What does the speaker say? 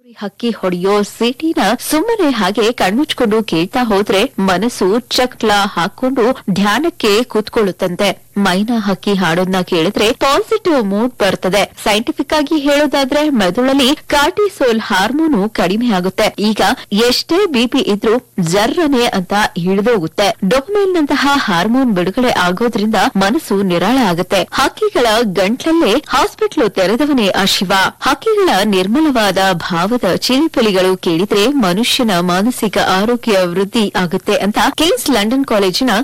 ಹಕ್ಕಿ ಹೊಡೆಯೋ ಸಿಟಿನ ಸುಮ್ಮನೆ ಹಾಗೆ ಕಣ್ಮುಚ್ಕೊಂಡು ಕೇಳ್ತಾ ಹೋದ್ರೆ ಮನಸ್ಸು ಚಕ್ಲ ಹಾಕೊಂಡು ಧ್ಯಾನಕ್ಕೆ ಕೂತ್ಕೊಳ್ಳುತ್ತಂತೆ ಮೈನಾ ಹಕ್ಕಿ ಹಾಡೋದ್ನ ಕೇಳಿದ್ರೆ ಪಾಸಿಟಿವ್ ಮೂಡ್ ಬರ್ತದೆ ಸೈಂಟಿಫಿಕ್ ಆಗಿ ಹೇಳೋದಾದ್ರೆ ಮೆದುಳಲ್ಲಿ ಕಾರ್ಟಿಸೋಲ್ ಹಾರ್ಮೋನು ಕಡಿಮೆ ಆಗುತ್ತೆ ಈಗ ಎಷ್ಟೇ ಬಿಪಿ ಇದ್ರೂ ಜರ್ರನೆ ಅಂತ ಹಿಡಿದೋಗುತ್ತೆ ಡೊಪಮೈನ್ ನಂತಹ ಹಾರ್ಮೋನ್ ಬಿಡುಗಡೆ ಆಗೋದ್ರಿಂದ ಮನಸ್ಸು ನಿರಾಳ ಆಗುತ್ತೆ ಹಕ್ಕಿಗಳ ಗಂಟ್ಲಲ್ಲೇ ಹಾಸ್ಪಿಟ್ಲು ತೆರೆದವನೇ ಆ ಶಿವ ಹಕ್ಕಿಗಳ ನಿರ್ಮಲವಾದ ಭಾವದ ಚಿಲಿಪಿಲಿಗಳು ಕೇಳಿದ್ರೆ ಮನುಷ್ಯನ ಮಾನಸಿಕ ಆರೋಗ್ಯ ವೃದ್ಧಿ ಆಗುತ್ತೆ ಅಂತ ಕಿಂಗ್ಸ್ ಲಂಡನ್ ಕಾಲೇಜಿನ